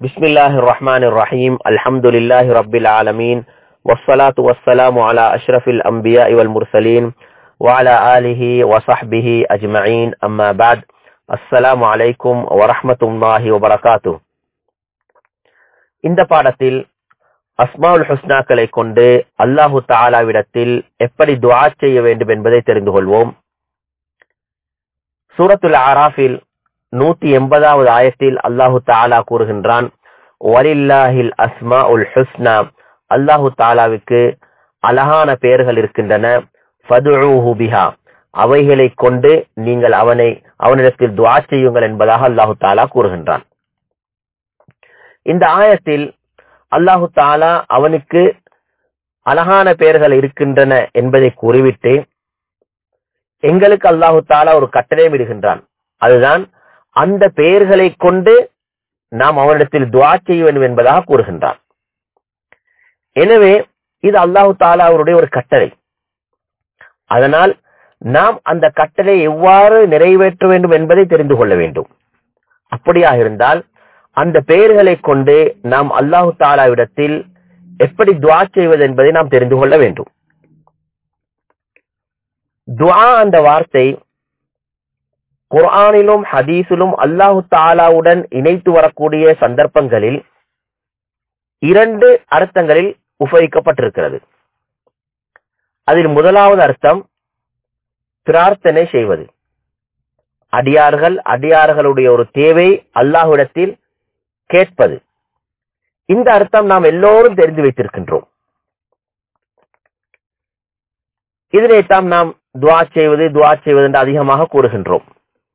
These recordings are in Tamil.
بسم الله الرحمن الرحيم الحمد لله رب العالمين والصلاة والسلام على أشرف الأنبياء والمرسلين وعلى آله وصحبه أجمعين أما بعد السلام عليكم ورحمة الله وبركاته இந்த பாடத்தில் அஸ்மாவுல் ஹுஸ்னாக்களை கொண்டு அல்லாஹு தாலாவிடத்தில் எப்படி துஆ செய்ய வேண்டும் என்பதை தெரிந்து கொள்வோம் சூரத்துல் ஆராஃபில் நூத்தி எண்பதாவது ஆயத்தில் அல்லாஹு தாலா கூறுகின்றான் வலில்லாஹில் அஸ்மா உல் ஹுஸ்னா அல்லாஹு தாலாவுக்கு அழகான பெயர்கள் இருக்கின்றன ஃபதுஊஹு பிஹா அவைகளை கொண்டு நீங்கள் அவனை அவனிடத்தில் துஆ செய்யுங்கள் என்பதாக அல்லாஹு தாலா கூறுகின்றான் இந்த ஆயத்தில் அல்லாஹு தாலா அவனுக்கு அழகான பெயர்கள் இருக்கின்றன என்பதை கூறிவிட்டு எங்களுக்கு அல்லாஹு தாலா ஒரு கட்டளை விடுகின்றான் அதுதான் அந்த பெயர்களை கொண்டு நாம் அவனிடத்தில் துவா செய்ய வேண்டும் என்பதாக கூறுகின்றான் எனவே இது அல்லாஹு தாலா அவருடைய ஒரு கட்டளை அதனால் நாம் அந்த கட்டளை எவ்வாறு நிறைவேற்ற வேண்டும் என்பதை தெரிந்து கொள்ள வேண்டும் அப்படியாக இருந்தால் அந்த பெயர்களை கொண்டு நாம் அல்லாஹு தாலாவிடத்தில் எப்படி துவா செய்வது என்பதை நாம் தெரிந்து கொள்ள வேண்டும் துவா அந்த வார்த்தை குர்ஆனிலும் ஹதீஸிலும் அல்லாஹு தாலாவுடன் இணைத்து வரக்கூடிய சந்தர்ப்பங்களில் இரண்டு அர்த்தங்களில் உபயோகிக்கப்பட்டிருக்கிறது அதில் முதலாவது அர்த்தம் பிரார்த்தனை செய்வது அடியார்கள் அடியார்களுடைய ஒரு தேவை அல்லாஹ்விடத்தில் கேட்பது இந்த அர்த்தம் நாம் எல்லோரும் தெரிந்து வைத்திருக்கின்றோம் இதனைத்தான் நாம் துவா செய்வது துவா செய்வது என்று அதிகமாக கூறுகின்றோம்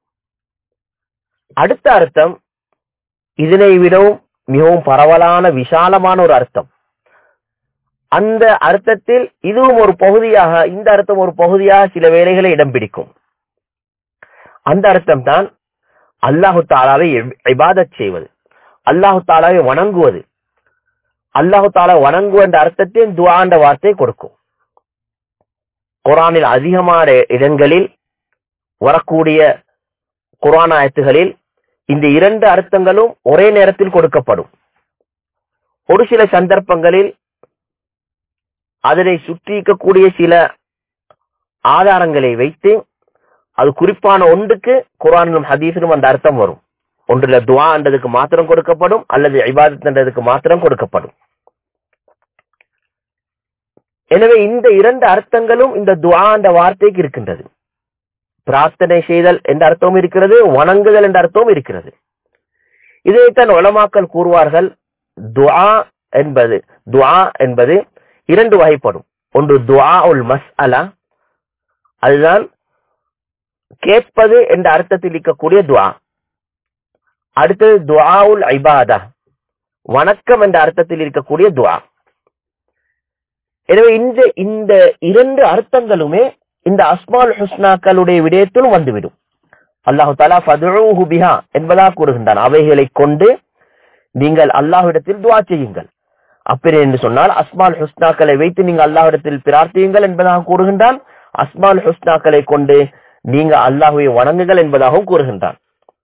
அடுத்த அர்த்தம் இதனை விடவும் மிகவும் பரவலான விசாலமான ஒரு அர்த்தம் அந்த அர்த்தத்தில் இதுவும் ஒரு பகுதியாக இந்த அர்த்தம் ஒரு பகுதியாக சில வேளைகளை இடம் பிடிக்கும் அந்த அர்த்தம் தான் அல்லாஹு தாலாவை இபாதத் செய்வது அல்லாஹு தாலாவை வணங்குவது அல்லாஹு தாலா வணங்குவ என்ற அர்த்தத்தில் துவா என்ற வார்த்தை கொடுக்கும் குரானில் அதிகமான இடங்களில் வரக்கூடிய குரான் ஆயத்துகளில் இந்த இரண்டு அர்த்தங்களும் ஒரே நேரத்தில் கொடுக்கப்படும் ஒரு சில சந்தர்ப்பங்களில் அதனை சுற்றிக்கக்கூடிய சில ஆதாரங்களை வைத்து அது குறிப்பான ஒன்றுக்கு குரானிலும் ஹதீஸிலும் அந்த அர்த்தம் வரும் ஒன்றுல துவா என்றதுக்கு மாத்திரம் கொடுக்கப்படும் அல்லது இபாதத் என்றதுக்கு மாத்திரம் கொடுக்கப்படும் எனவே இந்த இரண்டு அர்த்தங்களும் இந்த துவா என்ற வார்த்தைக்கு இருக்கின்றது பிரார்த்தனை செய்தல் என்ற அர்த்தமும் இருக்கிறது வணங்குதல் என்ற அர்த்தமும் இருக்கிறது இதைத்தான் உலமாக்கல் கூறுவார்கள் துவா என்பது துவா என்பது இரண்டு வகைப்படும் ஒன்று துவா உல் மஸ் அலா அதுதான் கேட்பது என்ற அர்த்தத்தில் இருக்கக்கூடிய துவா அடுத்தது துவா உல் ஐபாதா வணக்கம் என்ற அர்த்தத்தில் இருக்கக்கூடிய துவா எனவே இந்த இந்த இரண்டு அர்த்தங்களுமே இந்த அஸ்மால் ஹுஸ்னாக்களுடைய விடயத்திலும் வந்துவிடும் அல்லாஹு தாலா ஃபதுஊஹு பிஹா என்பதாக கூறுகின்றான் அவைகளை கொண்டு நீங்கள் அல்லாஹ்விடத்தில் துவா செய்யுங்கள் அப்படி என்று சொன்னால் அஸ்மால் ஹுஸ்னாக்களை வைத்து நீங்கள் அல்லாஹ்விடத்தில் பிரார்த்தியுங்கள் என்பதாக கூறுகின்றான் அஸ்மால் ஹுஸ்னாக்களை கொண்டு நீங்க அல்லாஹுவை வணங்குங்கள் என்பதாகவும் கூறுகின்றான்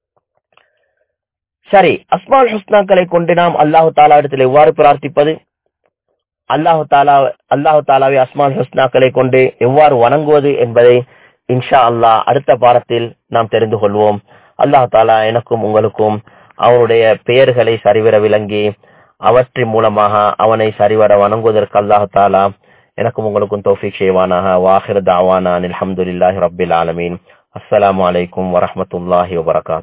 சரி அஸ்மால் ஹுஸ்னாக்களை கொண்டு நாம் அல்லாஹு தாலாவிடத்தில் எவ்வாறு பிரார்த்திப்பது அல்லாஹு தாலா அல்லாஹு தாலாவை அஸ்மால் ஹுஸ்னாக்களை கொண்டு எவ்வாறு வணங்குவது என்பதை இன்ஷா அல்லாஹ் அடுத்த பாடத்தில் நாம் தெரிந்து கொள்வோம் அல்லாஹு தாலா எனக்கும் உங்களுக்கும் அவனுடைய பெயர்களை சரிவர விளங்கி அவற்றின் மூலமாக அவனை சரிவர வணங்குவதற்கு அல்லாஹு தாலா எனக்கும் உங்களுக்கும் தௌஃபிக் செய்வானாக வாஹிர் தாவானா அல்ஹம்துலில்லாஹி ரப்பில் ஆலமீன் அஸ்ஸலாமு அலைக்கும் வரஹ்மத்துல்லாஹி வபரகாத்